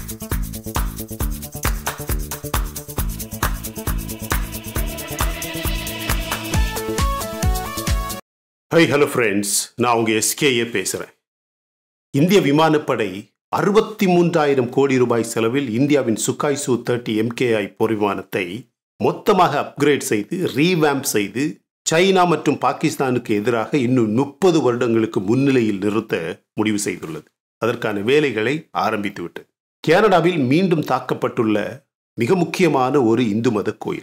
high hello friends நான் உங்க SKA பேசுகிறேன் இந்திய விமானப்படை அறுபத்தி மூன்றாயிரம் கோடி ரூபாய் செலவில் இந்தியாவின் சுக்காய் சு தேர்ட்டி எம்கேஐ போர் விமானத்தை மொத்தமாக அப்கிரேட் செய்து ரீவேம்ப் செய்து சைனா மற்றும் பாகிஸ்தானுக்கு எதிராக இன்னும் முப்பது வருடங்களுக்கு முன்னிலையில் நிறுத்த முடிவு செய்துள்ளது அதற்கான வேலைகளை ஆரம்பித்துவிட்டது கனடாவில் மீண்டும் தாக்கப்பட்டுள்ள மிக முக்கியமான ஒரு இந்து மத கோயில்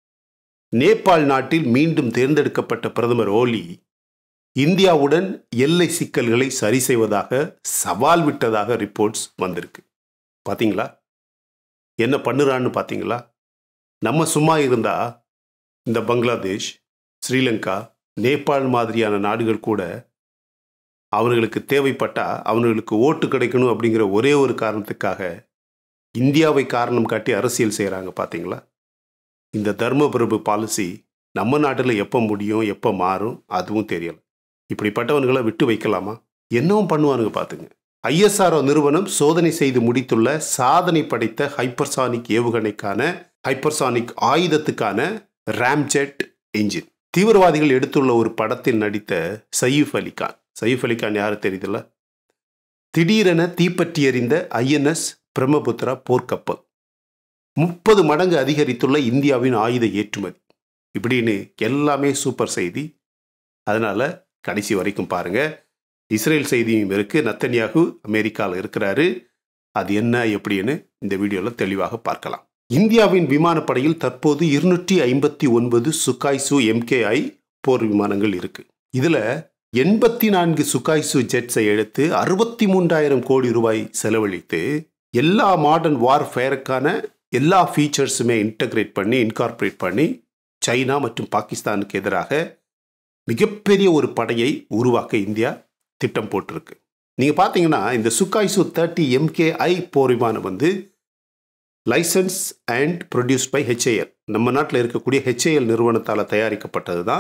நேபாள் நாட்டில் மீண்டும் தேர்ந்தெடுக்கப்பட்ட பிரதமர் ஓலி இந்தியாவுடன் எல்லை சிக்கல்களை சரி செய்வதாக சவால் விட்டதாக ரிப்போர்ட்ஸ் வந்திருக்கு பாத்தீங்களா என்ன பண்ணுறான்னு பார்த்தீங்களா நம்ம சும்மா இருந்தா இந்த பங்களாதேஷ் ஸ்ரீலங்கா நேபாள் மாதிரியான நாடுகள் கூட அவர்களுக்கு தேவைப்பட்டா அவர்களுக்கு ஓட்டு கிடைக்கணும் அப்படிங்கிற ஒரே ஒரு காரணத்துக்காக இந்தியாவை காரணம் காட்டி அரசியல் செய்கிறாங்க பார்த்தீங்களா இந்த தர்ம பிரபு பாலிசி நம்ம நாட்டில் எப்போ முடியும் எப்போ மாறும் அதுவும் தெரியல இப்படிப்பட்டவன்களை விட்டு வைக்கலாமா என்னவும் பண்ணுவானுங்க பார்த்துங்க ஐஎஸ்ஆர்ஓ நிறுவனம் சோதனை செய்து முடித்துள்ள சாதனை படைத்த ஹைப்பர்சானிக் ஏவுகணைக்கான ஹைப்பர்சானிக் ஆயுதத்துக்கான ராம்ஜெட் என்ஜின் தீவிரவாதிகள் எடுத்துள்ள ஒரு படத்தில் நடித்த சயீஃப் அலிகான் சயீஃப் அலிகான் யாரு தெரியுதுல்ல திடீரென தீப்பற்றி எறிந்த ஐஎன்எஸ் பிரம்மபுத்திரா போர்க்கப்பல் முப்பது மடங்கு அதிகரித்துள்ள இந்தியாவின் ஆயுத ஏற்றுமதி இப்படின்னு எல்லாமே சூப்பர் செய்தி அதனால கடைசி வரைக்கும் பாருங்க இஸ்ரேல் செய்தியும் இருக்கு நத்தன்யாகு அமெரிக்காவில் இருக்கிறாரு அது என்ன எப்படின்னு இந்த வீடியோவில் தெளிவாக பார்க்கலாம் இந்தியாவின் விமானப்படையில் தற்போது இருநூற்றி ஐம்பத்தி ஒன்பது சுகாய்சு எம்கேஐ போர் விமானங்கள் இருக்கு இதுல எண்பத்தி நான்கு சுகாய்சு ஜெட்ஸை எடுத்து அறுபத்தி மூன்றாயிரம் கோடி ரூபாய் செலவழித்து எல்லா மாடர்ன் வார்ஃபேருக்கான எல்லா ஃபீச்சர்ஸுமே இன்டகிரேட் பண்ணி இன்கார்பரேட் பண்ணி சைனா மற்றும் பாகிஸ்தானுக்கு எதிராக மிகப்பெரிய ஒரு படையை உருவாக்க இந்தியா திட்டம் போட்டிருக்கு நீங்கள் பார்த்தீங்கன்னா இந்த சுக்காய்சு தேர்ட்டி எம்கேஐ போர் விமானம் வந்து licence and produce by HAL நம்ம நாட்டில் இருக்கக்கூடிய ஹெச்ஏஎல் நிறுவனத்தால் தயாரிக்கப்பட்டது தான்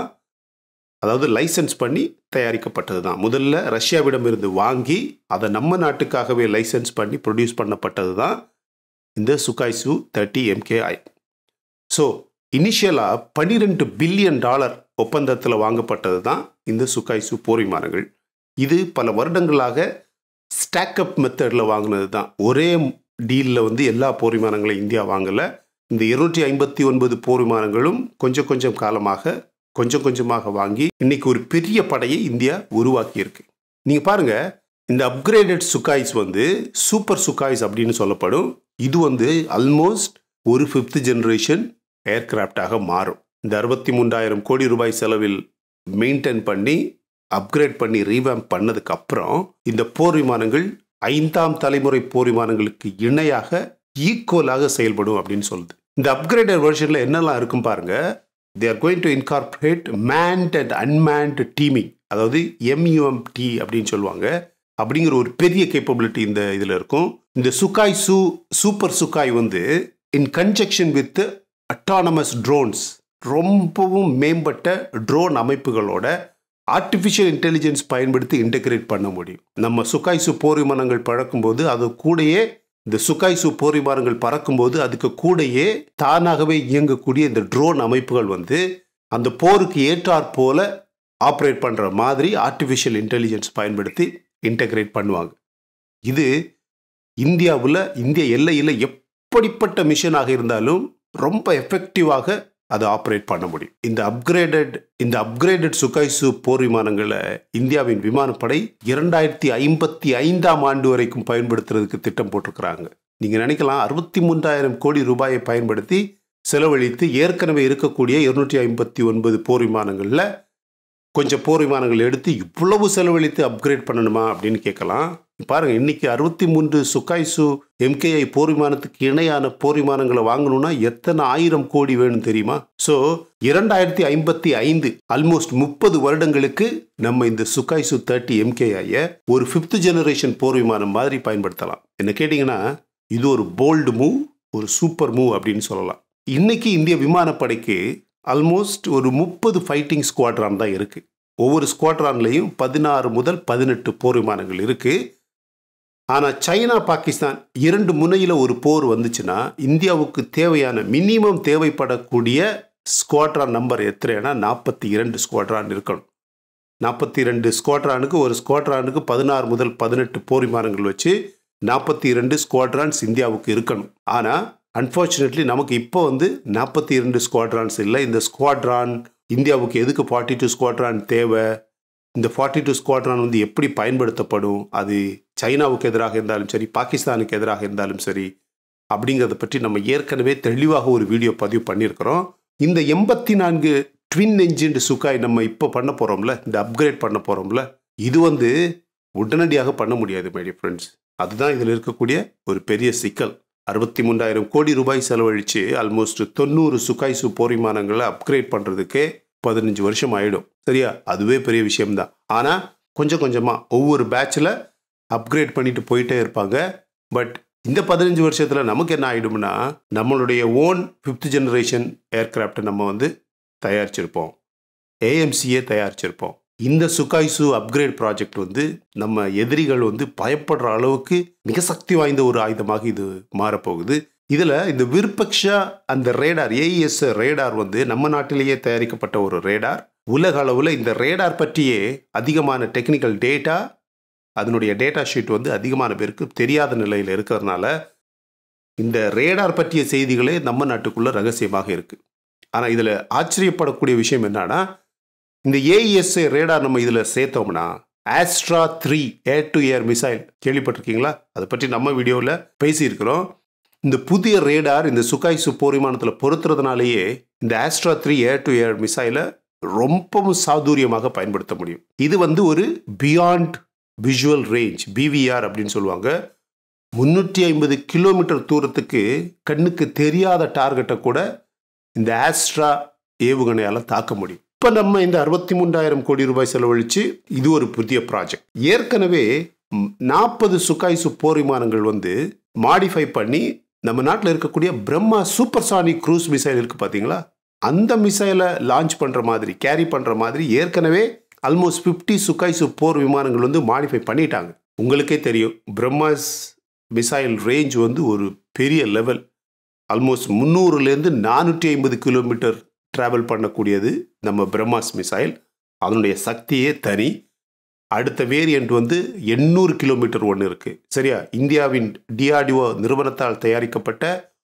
அதாவது லைசன்ஸ் பண்ணி தயாரிக்கப்பட்டது தான் முதல்ல ரஷ்யாவிடமிருந்து வாங்கி அதை நம்ம நாட்டுக்காகவே லைசன்ஸ் பண்ணி ப்ரொடியூஸ் பண்ணப்பட்டது தான் இந்த சுகாய்சு தேர்ட்டி எம்கேஐ ஸோ இனிஷியலாக பன்னிரெண்டு பில்லியன் டாலர் ஒப்பந்தத்தில் வாங்கப்பட்டது தான் இந்த சுகாய்சு போர் விமானங்கள் இது பல வருடங்களாக ஸ்டாக்கப் மெத்தடில் வாங்கினது தான் ஒரே டீலில் வந்து எல்லா போர் விமானங்களையும் இந்தியா வாங்கலை இந்த இருநூற்றி ஐம்பத்தி ஒன்பது போர் விமானங்களும் கொஞ்சம் கொஞ்சம் காலமாக கொஞ்சம் கொஞ்சமாக வாங்கி இன்னைக்கு ஒரு பெரிய படையை இந்தியா உருவாக்கியிருக்கு நீங்கள் பாருங்க இந்த அப்கிரேடட் சுகாய்ஸ் வந்து சூப்பர் சுகாய்ஸ் அப்படின்னு சொல்லப்படும் இது வந்து ஆல்மோஸ்ட் ஒரு ஃபிஃப்த் ஜென்ரேஷன் ஏர்கிராஃப்டாக மாறும் இந்த அறுபத்தி மூன்றாயிரம் கோடி ரூபாய் செலவில் மெயின்டைன் பண்ணி அப்கிரேட் பண்ணி ரீவேம்ப் பண்ணதுக்கு அப்புறம் இந்த போர் விமானங்கள் ஐந்தாம் தலைமுறை போர் விமானங்களுக்கு இணையாக ஈக்குவலாக செயல்படும் அப்படின்னு சொல்லுது இந்த அப்கிரேடட் வெர்ஷனில் என்னெல்லாம் இருக்கும் பாருங்க they are going to incorporate manned and unmanned teaming அதாவது எம்யூஎம்டி அப்படின்னு சொல்லுவாங்க அப்படிங்கிற ஒரு பெரிய கேப்பபிலிட்டி இந்த இதில் இருக்கும் இந்த சுக்காய் சூ சூப்பர் சுக்காய் வந்து in conjunction with autonomous drones ரொம்பவும் மேம்பட்ட ட்ரோன் அமைப்புகளோட ஆர்டிஃபிஷியல் இன்டெலிஜென்ஸ் பயன்படுத்தி இன்டகிரேட் பண்ண முடியும் நம்ம சுக்காய்சு போர் விமானங்கள் பறக்கும்போது அது கூடயே இந்த சுக்காய்சு போர் விமானங்கள் பறக்கும்போது அதுக்கு கூடயே தானாகவே இயங்கக்கூடிய இந்த ட்ரோன் அமைப்புகள் வந்து அந்த போருக்கு ஏற்றாற் போல ஆப்ரேட் பண்ணுற மாதிரி ஆர்டிஃபிஷியல் இன்டெலிஜென்ஸ் பயன்படுத்தி இன்டகிரேட் பண்ணுவாங்க இது இந்தியாவில் இந்திய எல்லையில் எப்படிப்பட்ட மிஷனாக இருந்தாலும் ரொம்ப எஃபெக்டிவாக அதை ஆப்ரேட் பண்ண முடியும் இந்த அப்கிரேடட் இந்த அப்கிரேடட் சுகைசு போர் விமானங்களை இந்தியாவின் விமானப்படை இரண்டாயிரத்தி ஐம்பத்தி ஐந்தாம் ஆண்டு வரைக்கும் பயன்படுத்துறதுக்கு திட்டம் போட்டிருக்கிறாங்க நீங்கள் நினைக்கலாம் அறுபத்தி மூன்றாயிரம் கோடி ரூபாயை பயன்படுத்தி செலவழித்து ஏற்கனவே இருக்கக்கூடிய இருநூற்றி ஐம்பத்தி ஒன்பது போர் விமானங்களில் கொஞ்சம் போர் விமானங்கள் எடுத்து இவ்வளவு செலவழித்து அப்கிரேட் பண்ணணுமா அப்படின்னு கேட்கலாம் பாருங்க இன்னைக்கு அறுபத்தி மூன்று சுக்காய்சு எம்கேஐ போர் விமானத்துக்கு இணையான போர் விமானங்களை வாங்கணும்னா எத்தனை ஆயிரம் கோடி வேணும் தெரியுமா ஸோ இரண்டாயிரத்தி ஐம்பத்தி ஐந்து ஆல்மோஸ்ட் முப்பது வருடங்களுக்கு நம்ம இந்த சுக்காய்சு தேர்ட்டி எம்கேஐய ஒரு ஃபிஃப்த் ஜெனரேஷன் போர் விமானம் மாதிரி பயன்படுத்தலாம் என்ன கேட்டிங்கன்னா இது ஒரு போல்டு மூவ் ஒரு சூப்பர் மூவ் அப்படின்னு சொல்லலாம் இன்னைக்கு இந்திய விமானப்படைக்கு ஆல்மோஸ்ட் ஒரு முப்பது ஃபைட்டிங் ஸ்குவாட்ரான் தான் இருக்கு ஒவ்வொரு ஸ்குவாட்ரான்லையும் பதினாறு முதல் பதினெட்டு போர் விமானங்கள் இருக்கு ஆனால் சைனா பாகிஸ்தான் இரண்டு முனையில் ஒரு போர் வந்துச்சுன்னா இந்தியாவுக்கு தேவையான மினிமம் தேவைப்படக்கூடிய ஸ்குவாட்ரான் நம்பர் எத்தனைனா நாற்பத்தி இரண்டு ஸ்குவாட்ரான் இருக்கணும் நாற்பத்தி ரெண்டு ஸ்குவாட்ரானுக்கு ஒரு ஸ்குவாட்ரானுக்கு பதினாறு முதல் பதினெட்டு போர் விமானங்கள் வச்சு நாற்பத்தி இரண்டு ஸ்குவாட்ரான்ஸ் இந்தியாவுக்கு இருக்கணும் ஆனால் அன்ஃபார்ச்சுனேட்லி நமக்கு இப்போ வந்து நாற்பத்தி இரண்டு ஸ்குவாட்ரான்ஸ் இல்லை இந்த ஸ்குவாட்ரான் இந்தியாவுக்கு எதுக்கு ஃபார்ட்டி டூ ஸ்குவாட்ரான் தேவை இந்த ஃபார்ட்டி டூ ஸ்குவாட்ரான் வந்து எப்படி பயன்படுத்தப்படும் அது சைனாவுக்கு எதிராக இருந்தாலும் சரி பாகிஸ்தானுக்கு எதிராக இருந்தாலும் சரி அப்படிங்கிறத பற்றி நம்ம ஏற்கனவே தெளிவாக ஒரு வீடியோ பதிவு பண்ணியிருக்கிறோம் இந்த எண்பத்தி நான்கு ட்வின் என்ஜின் சுக்காய் நம்ம இப்போ பண்ண போகிறோம்ல இந்த அப்கிரேட் பண்ண போகிறோம்ல இது வந்து உடனடியாக பண்ண முடியாது மை ஃப்ரெண்ட்ஸ் அதுதான் இதில் இருக்கக்கூடிய ஒரு பெரிய சிக்கல் அறுபத்தி மூன்றாயிரம் கோடி ரூபாய் செலவழித்து ஆல்மோஸ்ட் தொண்ணூறு சுக்காய்சு போர் விமானங்களை அப்கிரேட் பண்ணுறதுக்கே பதினஞ்சு வருஷம் ஆயிடும் சரியா அதுவே பெரிய விஷயம்தான் ஆனால் கொஞ்சம் கொஞ்சமாக ஒவ்வொரு பேட்சில் அப்கிரேட் பண்ணிட்டு போயிட்டே இருப்பாங்க பட் இந்த பதினஞ்சு வருஷத்தில் நமக்கு என்ன ஆகிடும்னா நம்மளுடைய ஓன் ஃபிஃப்த் ஜெனரேஷன் ஏர்கிராஃப்டை நம்ம வந்து தயாரிச்சிருப்போம் ஏஎம்சியே தயாரிச்சிருப்போம் இந்த சுகாய்சு அப்கிரேட் ப்ராஜெக்ட் வந்து நம்ம எதிரிகள் வந்து பயப்படுற அளவுக்கு மிக சக்தி வாய்ந்த ஒரு ஆயுதமாக இது மாறப்போகுது இதில் இந்த விருப்பக்ஷா அந்த ரேடார் ஏஇஎஸ் ரேடார் வந்து நம்ம நாட்டிலேயே தயாரிக்கப்பட்ட ஒரு ரேடார் உலக அளவில் இந்த ரேடார் பற்றியே அதிகமான டெக்னிக்கல் டேட்டா அதனுடைய டேட்டா ஷீட் வந்து அதிகமான பேருக்கு தெரியாத நிலையில் இருக்கிறதுனால இந்த ரேடார் பற்றிய செய்திகளே நம்ம நாட்டுக்குள்ள ரகசியமாக இருக்கு ஆனால் இதில் ஆச்சரியப்படக்கூடிய விஷயம் என்னன்னா இந்த ஏஇஎஸ்ஏ ரேடார் நம்ம இதில் சேர்த்தோம்னா Astra three air to air missile கேள்விப்பட்டிருக்கீங்களா அதை பற்றி நம்ம வீடியோவில் பேசியிருக்கிறோம் இந்த புதிய ரேடார் இந்த சுகாய்சு போர் விமானத்தில் பொருத்துறதுனாலேயே இந்த ஆஸ்ட்ரா த்ரீ ஏர் டு ஏர் மிசைலை ரொம்பவும் சாதுரியமாக பயன்படுத்த முடியும் இது வந்து ஒரு பியாண்ட் விஷுவல் ரேஞ்ச் பிவிஆர் அப்படின்னு சொல்லுவாங்க முந்நூற்றி ஐம்பது கிலோமீட்டர் தூரத்துக்கு கண்ணுக்கு தெரியாத டார்கெட்டை கூட இந்த ஆஸ்ட்ரா ஏவுகணையால் தாக்க முடியும் இப்போ நம்ம இந்த அறுபத்தி மூன்றாயிரம் கோடி ரூபாய் செலவழித்து இது ஒரு புதிய ப்ராஜெக்ட் ஏற்கனவே நாற்பது சுகாய்சு போர் விமானங்கள் வந்து மாடிஃபை பண்ணி நம்ம நாட்டில் இருக்கக்கூடிய பிரம்மா சூப்பர்சானிக் க்ரூஸ் மிசைல் இருக்குது பார்த்தீங்களா அந்த மிசைலை லான்ச் பண்ணுற மாதிரி கேரி பண்ணுற மாதிரி ஏற்கனவே ஆல்மோஸ்ட் ஃபிஃப்டி சுகாய்சு போர் விமானங்கள் வந்து மாடிஃபை பண்ணிட்டாங்க உங்களுக்கே தெரியும் பிரம்மாஸ் மிசைல் ரேஞ்ச் வந்து ஒரு பெரிய லெவல் ஆல்மோஸ்ட் முந்நூறுலேருந்து நானூற்றி ஐம்பது கிலோமீட்டர் ட்ராவல் பண்ணக்கூடியது நம்ம பிரம்மாஸ் மிசைல் அதனுடைய சக்தியே தனி அடுத்த வேரியண்ட் வந்து எண்ணூறு கிலோமீட்டர் ஒன்று இருக்குது சரியா இந்தியாவின் டிஆர்டிஓ நிறுவனத்தால் தயாரிக்கப்பட்ட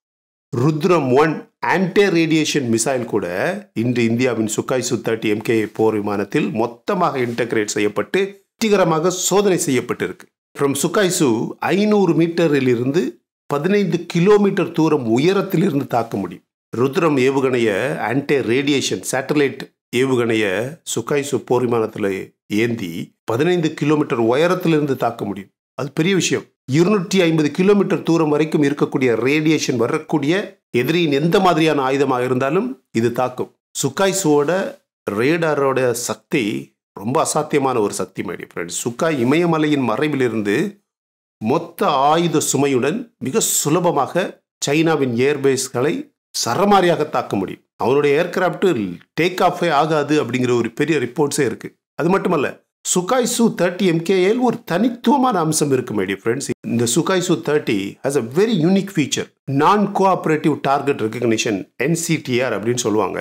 Rudram one anti radiation missile கூட இன்று இந்தியாவின் சுக்காய்சு தேர்ட்டி எம்கே போர் விமானத்தில் மொத்தமாக இன்டகிரேட் செய்யப்பட்டு வெற்றிகரமாக சோதனை செய்யப்பட்டிருக்கு ஃப்ரம் சுக்காய்சு ஐநூறு மீட்டரில் இருந்து பதினைந்து கிலோமீட்டர் தூரம் உயரத்திலிருந்து தாக்க முடியும் ருத்ரம் ஏவுகணைய ஆன்டே ரேடியேஷன் சேட்டலைட் ஏவுகணைய சுக்காய்சு போர் விமானத்தில் ஏந்தி பதினைந்து கிலோமீட்டர் உயரத்திலிருந்து தாக்க முடியும் அது பெரிய விஷயம் இருநூற்றி ஐம்பது கிலோமீட்டர் தூரம் வரைக்கும் இருக்கக்கூடிய ரேடியேஷன் வரக்கூடிய எதிரியின் எந்த மாதிரியான ஆயுதமாக இருந்தாலும் இது தாக்கும் சுக்காய்ஸோட ரேடாரோட சக்தி ரொம்ப அசாத்தியமான ஒரு சக்தி மைடிய ஃப்ரெண்ட்ஸ் சுக்காய் இமயமலையின் மறைவிலிருந்து மொத்த ஆயுத சுமையுடன் மிக சுலபமாக சைனாவின் ஏர்பேஸ்களை சரமாரியாக தாக்க முடியும் அவனுடைய ஏர்கிராஃப்ட் டேக் ஆஃபே ஆகாது அப்படிங்கிற ஒரு பெரிய ரிப்போர்ட்ஸே இருக்கு அது மட்டுமல்ல சுகாய்சு தேர்ட்டி எம்கேஎல் ஒரு தனித்துவமான அம்சம் இருக்கு மைடிய ஃப்ரெண்ட்ஸ் இந்த Sukhoi Su thirty has a very unique feature non cooperative target recognition NCTR அப்படின்னு சொல்லுவாங்க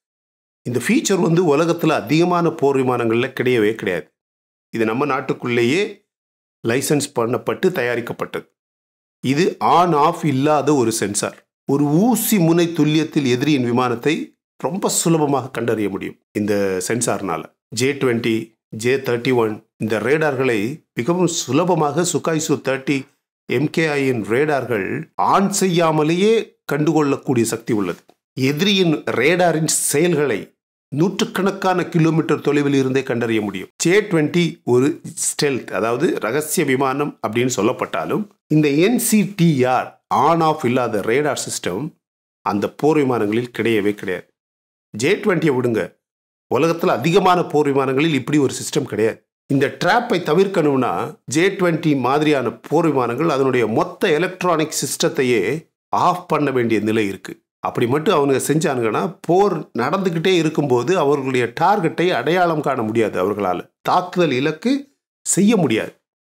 இந்த ஃபீச்சர் வந்து உலகத்தில் அதிகமான போர் விமானங்களில் கிடையவே கிடையாது இது நம்ம நாட்டுக்குள்ளேயே லைசன்ஸ் பண்ணப்பட்டு தயாரிக்கப்பட்டது இது ஆன் ஆஃப் இல்லாத ஒரு சென்சார் ஒரு ஊசி முனை துல்லியத்தில் எதிரியின் விமானத்தை ரொம்ப சுலபமாக கண்டறிய முடியும் இந்த சென்சார்னால J twenty J thirty one இந்த ரேடார்களை மிகவும் சுலபமாக சுகாய்சு தேர்ட்டி எம்கேஐயின் ரேடார்கள் ஆன் செய்யாமலேயே கண்டுகொள்ளக்கூடிய சக்தி உள்ளது எதிரியின் ரேடாரின் செயல்களை நூற்றுக்கணக்கான கிலோமீட்டர் தொலைவில் இருந்தே கண்டறிய முடியும் ஜே டுவெண்ட்டி ஒரு ஸ்டெல்த் அதாவது ரகசிய விமானம் அப்படின்னு சொல்லப்பட்டாலும் இந்த என்சிடிஆர் ஆன் ஆஃப் இல்லாத ரேடார் சிஸ்டம் அந்த போர் விமானங்களில் கிடையவே கிடையாது ஜே டுவெண்ட்டியை விடுங்க உலகத்தில் அதிகமான போர் விமானங்களில் இப்படி ஒரு சிஸ்டம் கிடையாது இந்த ட்ராப்பை தவிர்க்கணும்னா ஜே டுவெண்ட்டி மாதிரியான போர் விமானங்கள் அதனுடைய மொத்த எலக்ட்ரானிக் சிஸ்டத்தையே ஆஃப் பண்ண வேண்டிய நிலை இருக்கு அப்படி மட்டும் அவங்க செஞ்சானுங்கன்னா போர் நடந்துக்கிட்டே இருக்கும்போது அவர்களுடைய டார்கெட்டை அடையாளம் காண முடியாது அவர்களால் தாக்குதல் இலக்கு செய்ய முடியாது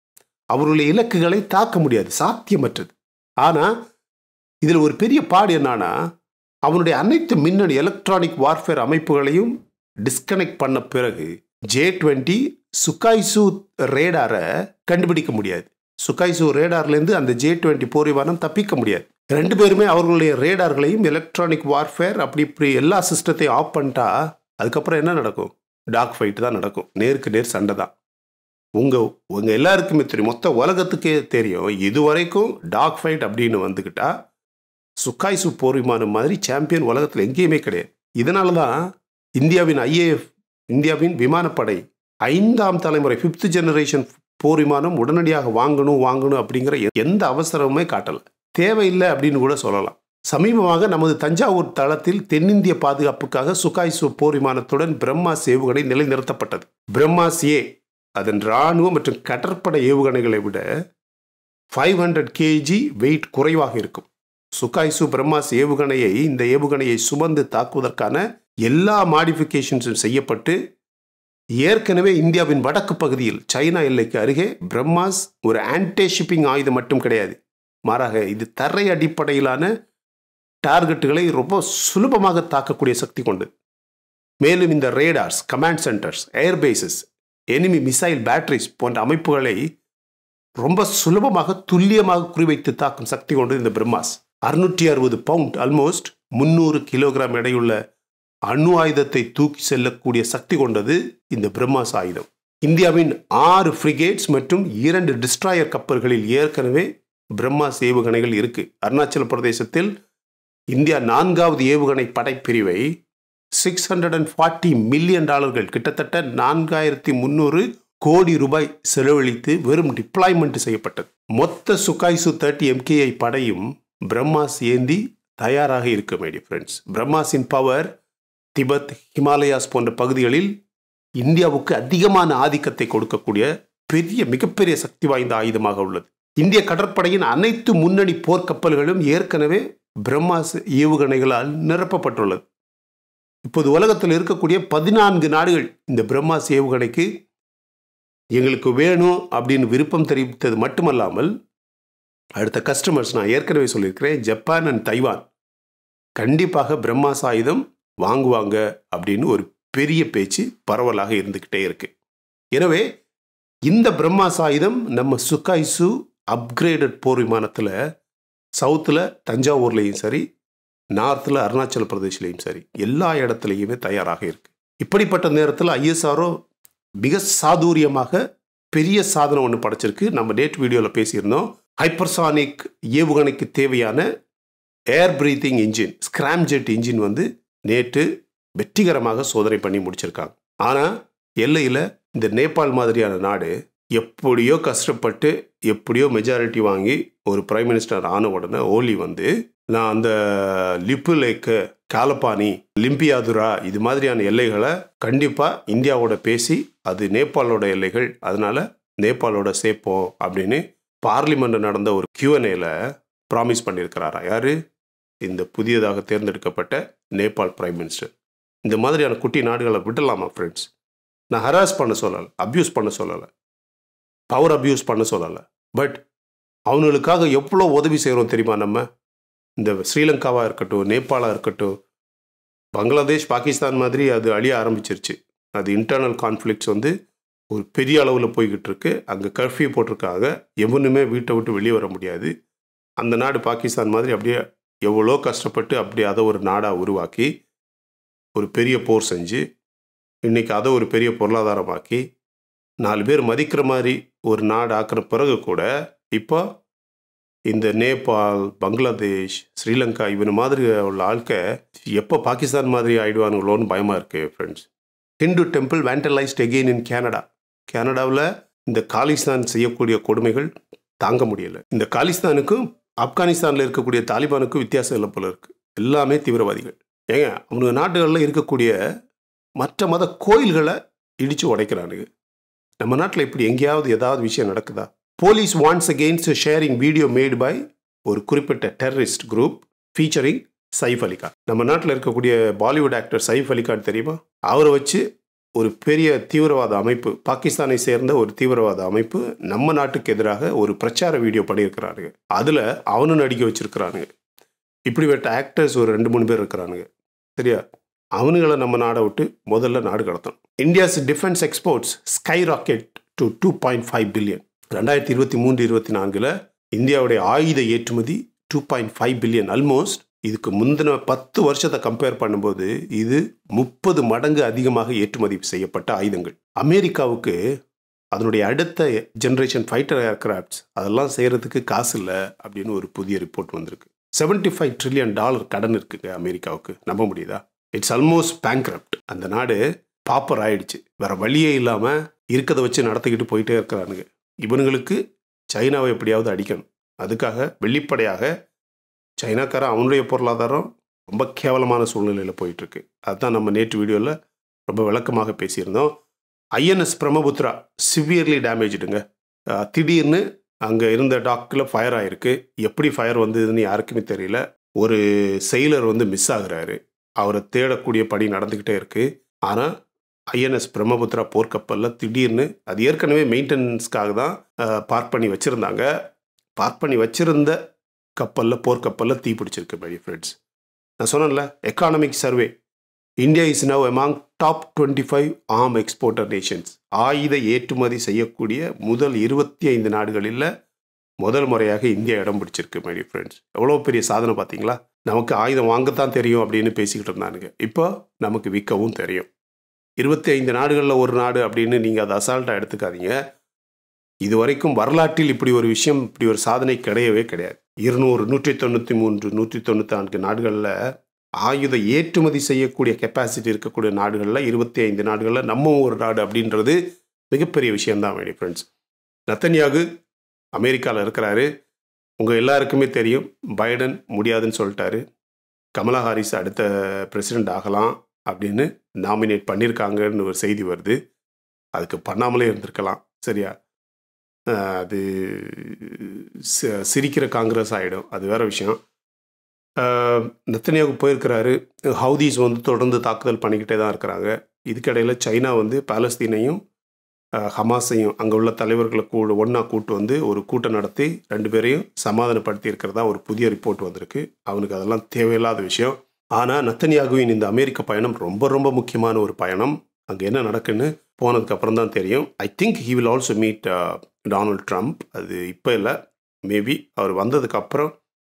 அவருடைய இலக்குகளை தாக்க முடியாது சாத்தியமற்றது ஆனால் இதில் ஒரு பெரிய பாடு என்னன்னா அவனுடைய அனைத்து மின்னணு எலக்ட்ரானிக் வார்ஃபேர் அமைப்புகளையும் டிஸ்கனெக்ட் பண்ண பிறகு ஜே டுவெண்ட்டி சுகாய்சு ரேடாரை கண்டுபிடிக்க முடியாது சுகாய்சு ரேடார்லேருந்து அந்த ஜே டுவெண்ட்டி போர் விமானம் தப்பிக்க முடியாது ரெண்டு பேருமே அவர்களுடைய ரேடார்களையும் எலக்ட்ரானிக் வார்ஃபேர் அப்படி இப்படி எல்லா சிஸ்டத்தையும் ஆஃப் பண்ணிட்டா அதுக்கப்புறம் என்ன நடக்கும் டாக் ஃபைட் தான் நடக்கும் நேருக்கு நேர் சண்டை தான் உங்கள் உங்கள் எல்லாருக்குமே தெரியும் மொத்த உலகத்துக்கே தெரியும் இதுவரைக்கும் டாக் ஃபைட் அப்படின்னு வந்துக்கிட்டா சுக்காய்சு போர் விமானம் மாதிரி சாம்பியன் உலகத்தில் எங்கேயுமே கிடையாது இதனால தான் இந்தியாவின் ஐஏஎஃப் இந்தியாவின் விமானப்படை ஐந்தாம் தலைமுறை ஃபிஃப்த் ஜெனரேஷன் போர் விமானம் உடனடியாக வாங்கணும் வாங்கணும் அப்படிங்கிற எந்த அவசரமுமே காட்டலை தேவையில்லை அப்படின்னு கூட சொல்லலாம் சமீபமாக நமது தஞ்சாவூர் தளத்தில் தென்னிந்திய பாதுகாப்புக்காக சுகாய்சு போர் விமானத்துடன் பிரம்மாஸ் ஏவுகணை நிலைநிறுத்தப்பட்டது பிரம்மாஸ் ஏ அதன் இராணுவ மற்றும் கடற்படை ஏவுகணைகளை விட ஃபைவ் ஹண்ட்ரட் கேஜி வெயிட் குறைவாக இருக்கும் சுகாய்சு பிரம்மாஸ் ஏவுகணையை இந்த ஏவுகணையை சுமந்து தாக்குவதற்கான எல்லா மாடிஃபிகேஷன்ஸும் செய்யப்பட்டு ஏற்கனவே இந்தியாவின் வடக்கு பகுதியில் சைனா எல்லைக்கு அருகே பிரம்மாஸ் ஒரு ஆன்டி ஷிப்பிங் ஆயுதம் மட்டும் கிடையாது மாறாக இது தரை அடிப்படையிலான டார்கெட்டுகளை ரொம்ப சுலபமாக தாக்கக்கூடிய சக்தி கொண்டது மேலும் இந்த radars command centres airbases enemy missile batteries போன்ற அமைப்புகளை ரொம்ப சுலபமாக துல்லியமாக குறிவைத்து தாக்கும் சக்தி கொண்டது இந்த பிரம்மாஸ் அறுநூற்றி அறுபது பவுண்ட் ஆல்மோஸ்ட் முந்நூறு கிலோகிராம் எடையுள்ள அணு ஆயுதத்தை தூக்கி செல்லக்கூடிய சக்தி கொண்டது இந்த பிரம்மாஸ் ஆயுதம் இந்தியாவின் ஆறு ஃப்ரிகேட்ஸ் மற்றும் இரண்டு டிஸ்ட்ராயர் கப்பல்களில் ஏற்கனவே பிரம்மாஸ் ஏவுகணைகள் இருக்கு அருணாச்சல பிரதேசத்தில் இந்தியா நான்காவது ஏவுகணை படைப்பிரிவை six hundred and forty million டாலர்கள் கிட்டத்தட்ட நான்காயிரத்தி முந்நூறு கோடி ரூபாய் செலவழித்து வெறும் டிப்ளாய்மெண்ட் செய்யப்பட்டது மொத்த சுகாய்சு தேர்ட்டி எம்கேஐ படையும் பிரம்மாஸ் ஏந்தி தயாராக இருக்க வேண்டிய ஃப்ரெண்ட்ஸ் பிரம்மாஸின் பவர் திபெத் ஹிமாலயாஸ் போன்ற பகுதிகளில் இந்தியாவுக்கு அதிகமான ஆதிக்கத்தை கொடுக்கக்கூடிய பெரிய மிகப்பெரிய சக்தி வாய்ந்த ஆயுதமாக உள்ளது இந்திய கடற்படையின் அனைத்து முன்னணி போர்க்கப்பல்களும் ஏற்கனவே பிரம்மாஸ் ஏவுகணைகளால் நிரப்பப்பட்டுள்ளது இப்போது உலகத்தில் இருக்கக்கூடிய பதினான்கு நாடுகள் இந்த பிரம்மாஸ் ஏவுகணைக்கு எங்களுக்கு வேணும் அப்படின்னு விருப்பம் தெரிவித்தது மட்டுமல்லாமல் அடுத்த கஸ்டமர்ஸ் நான் ஏற்கனவே சொல்லியிருக்கிறேன் ஜப்பான் அண்ட் தைவான் கண்டிப்பாக பிரம்மாஸ் ஆயுதம் வாங்குவாங்க அப்படின்னு ஒரு பெரிய பேச்சு பரவலாக இருந்துக்கிட்டே இருக்கு எனவே இந்த பிரம்மாஸ் ஆயுதம் நம்ம சுக்காய்சு அப்கிரேடட் போர் விமானத்தில் சவுத்தில் தஞ்சாவூர்லேயும் சரி நார்த்தில் அருணாச்சல பிரதேஷ்லேயும் சரி எல்லா இடத்துலையுமே தயாராக இருக்கு இப்படிப்பட்ட நேரத்தில் ஐஎஸ்ஆர்ஓ மிக சாதுரியமாக பெரிய சாதனை ஒன்று படைச்சிருக்கு நம்ம டேட் வீடியோவில் பேசியிருந்தோம் ஹைப்பர்சானிக் ஏவுகணைக்கு தேவையான air breathing engine scramjet engine வந்து நேற்று வெற்றிகரமாக சோதனை பண்ணி முடிச்சிருக்காங்க ஆனால் எல்லையில் இந்த நேபாள் மாதிரியான நாடு எப்படியோ கஷ்டப்பட்டு எப்படியோ மெஜாரிட்டி வாங்கி ஒரு பிரைம் மினிஸ்டர் ஆன உடனே ஓலி வந்து நான் அந்த லிப்பு லேக்கு காலப்பானி லிம்பியாதுரா இது மாதிரியான எல்லைகளை கண்டிப்பாக இந்தியாவோட பேசி அது நேபாளோட எல்லைகள் அதனால நேபாளோட சேர்ப்போம் அப்படின்னு பார்லிமெண்ட் நடந்த ஒரு கியூஎன்ஏல ப்ராமிஸ் பண்ணியிருக்கிறாரா யாரு இந்த புதியதாக தேர்ந்தெடுக்கப்பட்ட நேபாள் பிரைம் மினிஸ்டர் இந்த மாதிரியான குட்டி நாடுகளை விடலாமா ஃப்ரெண்ட்ஸ் நான் ஹராஸ் பண்ண சொல்லலை அப்யூஸ் பண்ண சொல்லலை பவர் அப்யூஸ் பண்ண சொல்லலை பட் அவங்களுக்காக எவ்வளோ உதவி செய்கிறோம் தெரியுமா நம்ம இந்த ஸ்ரீலங்காவாக இருக்கட்டும் நேபாளாக இருக்கட்டும் பங்களாதேஷ் பாகிஸ்தான் மாதிரி அது அழிய ஆரம்பிச்சிருச்சு அது இன்டர்னல் கான்ஃப்ளிக்ஸ் வந்து ஒரு பெரிய அளவில் போய்கிட்டு இருக்கு அங்கே கர்ஃப்யூ போட்டிருக்காங்க எவனுமே வீட்டை விட்டு வெளியே வர முடியாது அந்த நாடு பாகிஸ்தான் மாதிரி அப்படியே எவ்வளோ கஷ்டப்பட்டு அப்படி அதை ஒரு நாடாக உருவாக்கி ஒரு பெரிய போர் செஞ்சு இன்றைக்கி அதை ஒரு பெரிய பொருளாதாரமாக்கி நாலு பேர் மதிக்கிற மாதிரி ஒரு நாடு ஆக்கிற பிறகு கூட இப்போ இந்த நேபாள் பங்களாதேஷ் ஸ்ரீலங்கா இவனு மாதிரி உள்ள ஆட்க எப்போ பாகிஸ்தான் மாதிரி ஆயிடுவானுங்களோன்னு பயமாக இருக்குது friends Hindu temple vandalised again in Canada கனடாவில் இந்த காலிஸ்தான் செய்யக்கூடிய கொடுமைகள் தாங்க முடியல இந்த காலிஸ்தானுக்கும் ஆப்கானிஸ்தானில் இருக்கக்கூடிய தாலிபானுக்கும் வித்தியாசம் இல்லை போல இருக்குது எல்லாமே தீவிரவாதிகள் ஏங்க அவனுங்க நாடுகளில் இருக்கக்கூடிய மற்ற மத கோயில்களை இடித்து உடைக்கிறானுங்க நம்ம நாட்டில் இப்படி எங்கேயாவது ஏதாவது விஷயம் நடக்குதா police warns against sharing video made by ஒரு குறிப்பிட்ட terrorist group featuring Saif Ali Khan நம்ம நாட்டில் இருக்கக்கூடிய பாலிவுட் ஆக்டர் சைஃப் அலிகான் தெரியுமா அவரை வச்சு ஒரு பெரிய தீவிரவாத அமைப்பு பாகிஸ்தானை சேர்ந்த ஒரு தீவிரவாத அமைப்பு நம்ம நாட்டுக்கு எதிராக ஒரு பிரச்சார வீடியோ பண்ணியிருக்கிறானுங்க அதில் அவனும் நடிக்க வச்சிருக்கிறானுங்க இப்படிப்பட்ட ஆக்டர்ஸ் ஒரு ரெண்டு மூணு பேர் இருக்கிறானுங்க சரியா அவனுங்களை நம்ம நாடை விட்டு முதல்ல நாடு கடத்தணும் India's defence exports skyrocket to two point five billion ரெண்டாயிரத்தி இருபத்தி மூன்று இருபத்தி நான்கில் இந்தியாவுடைய ஆயுத ஏற்றுமதி two point five billion almost இதுக்கு முந்தின பத்து வருஷத்தை கம்பேர் பண்ணும்போது இது முப்பது மடங்கு அதிகமாக ஏற்றுமதி செய்யப்பட்ட ஆயுதங்கள் அமெரிக்காவுக்கு அதனுடைய அடுத்த ஜென்ரேஷன் ஃபைட்டர் ஏர்கிராஃப்ட்ஸ் அதெல்லாம் செய்கிறதுக்கு காசு இல்லை அப்படின்னு ஒரு புதிய ரிப்போர்ட் வந்திருக்கு செவன்டி ஃபைவ் ட்ரில்லியன் டாலர் கடன் இருக்குங்க அமெரிக்காவுக்கு நம்ப முடியுதா இட்ஸ் ஆல்மோஸ்ட் பேங்க்ரப்ட் அந்த நாடு பாப்பர் ஆயிடுச்சு வேற வழியே இல்லாமல் இருக்கதை வச்சு நடத்திக்கிட்டு போயிட்டே இருக்கிறானுங்க இவனுங்களுக்கு சைனாவை எப்படியாவது அடிக்கணும் அதுக்காக வெளிப்படையாக சைனாக்காரன் அவனுடைய பொருளாதாரம் ரொம்ப கேவலமான சூழ்நிலையில் போயிட்டுருக்கு அதுதான் நம்ம நேற்று வீடியோவில் ரொம்ப விளக்கமாக பேசியிருந்தோம் ஐஎன்எஸ் பிரம்மபுத்ரா சிவியர்லி டேமேஜ்டுங்க திடீர்னு அங்கே இருந்த டாக்கில் ஃபயர் ஆயிருக்கு எப்படி ஃபயர் வந்ததுன்னு யாருக்குமே தெரியல ஒரு செயலர் வந்து மிஸ் ஆகுறாரு அவரை தேடக்கூடிய பணி நடந்துக்கிட்டே இருக்கு ஆனால் ஐஎன்எஸ் பிரம்மபுத்ரா போர்க்கப்பலில் திடீர்னு அது ஏற்கனவே மெயின்டெனன்ஸ்க்காக தான் பார்க் பண்ணி வச்சுருந்தாங்க பார்க் பண்ணி வச்சுருந்த கப்பலில் போர்க்கப்பலில் தீ பிடிச்சிருக்கு மை ஃப்ரெண்ட்ஸ் நான் சொன்னேன்ல economic survey India is now among top twenty five arm exporter nations ஆயுத ஏற்றுமதி செய்யக்கூடிய முதல் இருபத்தி ஐந்து நாடுகளில் முதல் முறையாக இந்தியா இடம் பிடிச்சிருக்கு மை ஃப்ரெண்ட்ஸ் எவ்வளோ பெரிய சாதனை பார்த்தீங்களா நமக்கு ஆயுதம் வாங்கத்தான் தெரியும் அப்படின்னு பேசிக்கிட்டு இருந்தானுங்க இப்போ நமக்கு விற்கவும் தெரியும் இருபத்தி ஐந்து நாடுகளில் ஒரு நாடு அப்படின்னு நீங்கள் அதை அசால்ட்டாக எடுத்துக்காதீங்க இது வரைக்கும் வரலாற்றில் இப்படி ஒரு விஷயம் இப்படி ஒரு சாதனை கிடையவே கிடையாது இருநூறு நூற்றி தொண்ணூற்றி மூன்று நூற்றி தொண்ணூற்றி நான்கு நாடுகளில் ஆயுத ஏற்றுமதி செய்யக்கூடிய கெப்பாசிட்டி இருக்கக்கூடிய நாடுகளில் இருபத்தி ஐந்து நாடுகளில் நம்ம ஒரு நாடு அப்படின்றது மிகப்பெரிய விஷயம்தான் வேணும் ஃப்ரெண்ட்ஸ் நத்தன்யாகு அமெரிக்காவில் இருக்கிறாரு உங்கள் எல்லாருக்குமே தெரியும் பைடன் முடியாதுன்னு சொல்லிட்டாரு கமலா ஹாரிஸ் அடுத்த பிரசிடெண்ட் ஆகலாம் அப்படின்னு நாமினேட் பண்ணியிருக்காங்கன்னு ஒரு செய்தி வருது அதுக்கு பண்ணாமலே இருந்திருக்கலாம் சரியா அது சிரிக்கிற காங்கிரஸ் ஆகிடும் அது வேற விஷயம் நத்தனியாவுக்கு போயிருக்கிறாரு ஹவுதீஸ் வந்து தொடர்ந்து தாக்குதல் பண்ணிக்கிட்டே தான் இருக்கிறாங்க இதுக்கிடையில் சைனா வந்து பாலஸ்தீனையும் ஹமாஸையும் அங்கே உள்ள தலைவர்களை கூட ஒன்றா கூட்டு வந்து ஒரு கூட்டம் நடத்தி ரெண்டு பேரையும் சமாதானப்படுத்தி இருக்கிறதா ஒரு புதிய ரிப்போர்ட் வந்திருக்கு அவனுக்கு அதெல்லாம் தேவையில்லாத விஷயம் ஆனால் நத்தனியாகுவின் இந்த அமெரிக்க பயணம் ரொம்ப ரொம்ப முக்கியமான ஒரு பயணம் அங்கே என்ன நடக்குன்னு போனதுக்கு அப்புறம் தான் தெரியும் I think he will also meet Donald Trump அது இப்போ இல்லை மேபி அவர் வந்ததுக்கு அப்புறம்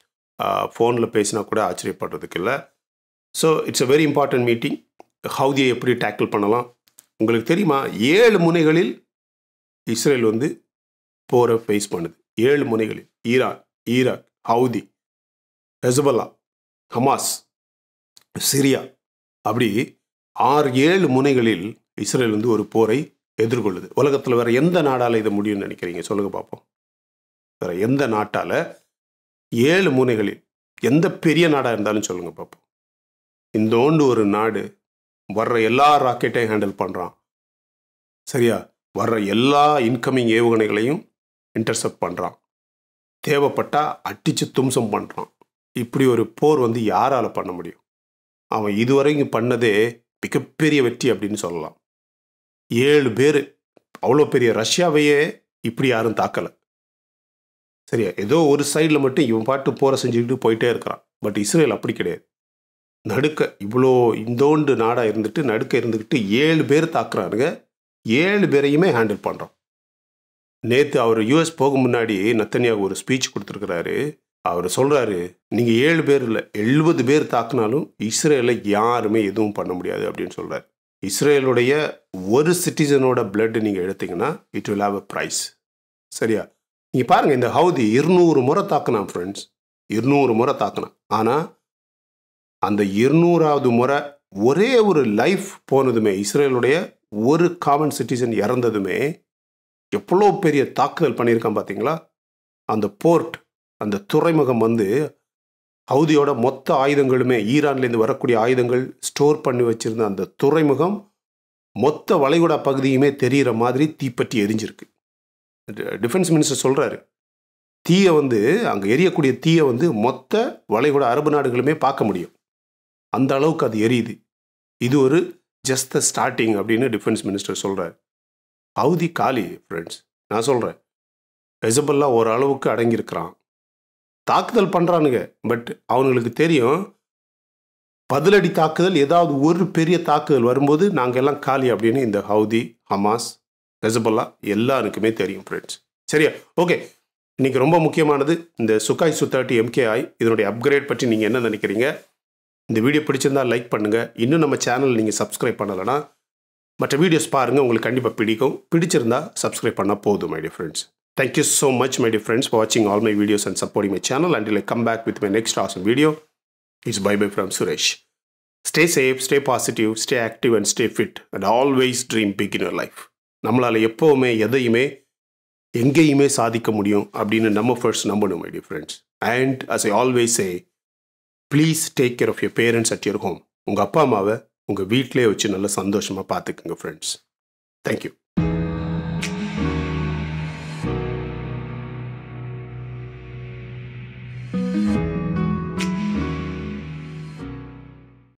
ஃபோனில் பேசினா கூட ஆச்சரியப்படுறதுக்கு இல்லை so it's a very important meeting ஹவுதியை எப்படி டேக்கிள் பண்ணலாம் உங்களுக்கு தெரியுமா ஏழு முனைகளில் இஸ்ரேல் வந்து போரை ஃபேஸ் பண்ணுது ஏழு முனைகளில் Iran Iraq Houthi Hezbollah Hamas Syria அப்படி ஆறு ஏழு முனைகளில் இஸ்ரேல் வந்து ஒரு போரை எதிர்கொள்ளுது உலகத்தில் வேற எந்த நாடால் இதை முடியும்னு நினைக்கிறீங்க சொல்லுங்க பார்ப்போம் வேற எந்த நாட்டால் ஏழு முனைகளில் எந்த பெரிய நாடாக இருந்தாலும் சொல்லுங்க பார்ப்போம் இந்தோண்டு ஒரு நாடு வர்ற எல்லா ராக்கெட்டையும் ஹேண்டில் பண்ணுறான் சரியா வர்ற எல்லா இன்கமிங் ஏவுகணைகளையும் இன்டர்செப்ட் பண்ணுறான் தேவைப்பட்டா அடித்து தும்சம் பண்ணுறான் இப்படி ஒரு போர் வந்து யாரால் பண்ண முடியும் அவன் இதுவரைக்கும் பண்ணதே மிகப்பெரிய வெற்றி அப்படின்னு சொல்லலாம் ஏழு பேர் அவ்வளோ பெரிய ரஷ்யாவையே இப்படி யாரும் தாக்கலை சரியா ஏதோ ஒரு சைடில் மட்டும் இவன் பாட்டு போரை செஞ்சுக்கிட்டு போயிட்டே இருக்கிறான் பட் இஸ்ரேல் அப்படி கிடையாது நடுக்க இவ்வளோ இந்தோண்டு நாடாக இருந்துட்டு நடுக்க இருந்துக்கிட்டு ஏழு பேர் தாக்குறானுங்க ஏழு பேரையுமே ஹேண்டில் பண்ணுறான் நேற்று அவர் யூஎஸ் போக முன்னாடி நத்தனியாக ஒரு ஸ்பீச் கொடுத்துருக்கிறாரு அவர் சொல்கிறாரு நீங்கள் ஏழு பேர் இல்லை எழுபது பேர் தாக்குனாலும் இஸ்ரேலை யாருமே எதுவும் பண்ண முடியாது அப்படின்னு சொல்கிறார் இஸ்ரேலுடைய ஒரு சிட்டிசனோட பிளட் நீங்கள் எடுத்தீங்கன்னா it will have a price சரியா நீங்கள் பாருங்கள் இந்த ஹவுதி இருநூறு முறை தாக்குனான் ஃப்ரெண்ட்ஸ் இருநூறு முறை தாக்குனான் ஆனால் அந்த இருநூறாவது முறை ஒரே ஒரு லைஃப் போனதுமே இஸ்ரேலுடைய ஒரு காமன் சிட்டிசன் இறந்ததுமே எவ்வளோ பெரிய தாக்குதல் பண்ணியிருக்கான் பார்த்தீங்களா அந்த போர்ட் அந்த துறைமுகம் வந்து ஹவுதியோட மொத்த ஆயுதங்களுமே ஈரான்லேருந்து வரக்கூடிய ஆயுதங்கள் ஸ்டோர் பண்ணி வச்சிருந்த அந்த துறைமுகம் மொத்த வளைகுடா பகுதியுமே தெரிகிற மாதிரி தீப்பற்றி எரிஞ்சிருக்கு டிஃபென்ஸ் மினிஸ்டர் சொல்கிறாரு தீயை வந்து அங்கே எரியக்கூடிய தீயை வந்து மொத்த வளைகுடா அரபு நாடுகளுமே பார்க்க முடியும் அந்த அளவுக்கு அது எரியுது இது ஒரு ஜஸ்ட் த ஸ்டார்டிங் அப்படின்னு டிஃபென்ஸ் மினிஸ்டர் சொல்கிறார் ஹவுதி காலி ஃப்ரெண்ட்ஸ் நான் சொல்கிறேன் ஹெசபல்லா ஓரளவுக்கு அடங்கியிருக்கிறான் தாக்குதல் பண்ணுறானுங்க பட் அவங்களுக்கு தெரியும் பதிலடி தாக்குதல் ஏதாவது ஒரு பெரிய தாக்குதல் வரும்போது நாங்கள் எல்லாம் காலி அப்படின்னு இந்த ஹவுதி ஹமாஸ் ஹெசபல்லா எல்லாருக்குமே தெரியும் ஃப்ரெண்ட்ஸ் சரியா ஓகே இன்னைக்கு ரொம்ப முக்கியமானது இந்த சுகாய் சு தேர்ட்டி எம்கேஐ இதனுடைய அப்கிரேட் பற்றி நீங்கள் என்ன நினைக்கிறீங்க இந்த வீடியோ பிடிச்சிருந்தா லைக் பண்ணுங்கள் இன்னும் நம்ம சேனல் நீங்கள் சப்ஸ்கிரைப் பண்ணலைன்னா மற்ற வீடியோஸ் பாருங்கள் உங்களுக்கு கண்டிப்பாக பிடிக்கும் பிடிச்சிருந்தா சப்ஸ்கிரைப் பண்ணால் போதும் my dear friends thank you so much my dear friends for வாட்சிங் all my videos and supporting my channel and I'll come back with my next awesome video it's bye bye from Suresh stay safe stay positive stay active and stay fit and always dream big in your life நம்மளால் எப்போவுமே எதையுமே எங்கேயுமே சாதிக்க முடியும் அப்படின்னு நம்ம first நம்பணும் my dear friends and as I always say please take care of your parents at your home உங்கள் அப்பா அம்மாவை உங்கள் வீட்டிலே வச்சு நல்ல சந்தோஷமாக பார்த்துக்குங்க ஃப்ரெண்ட்ஸ் தேங்க்யூ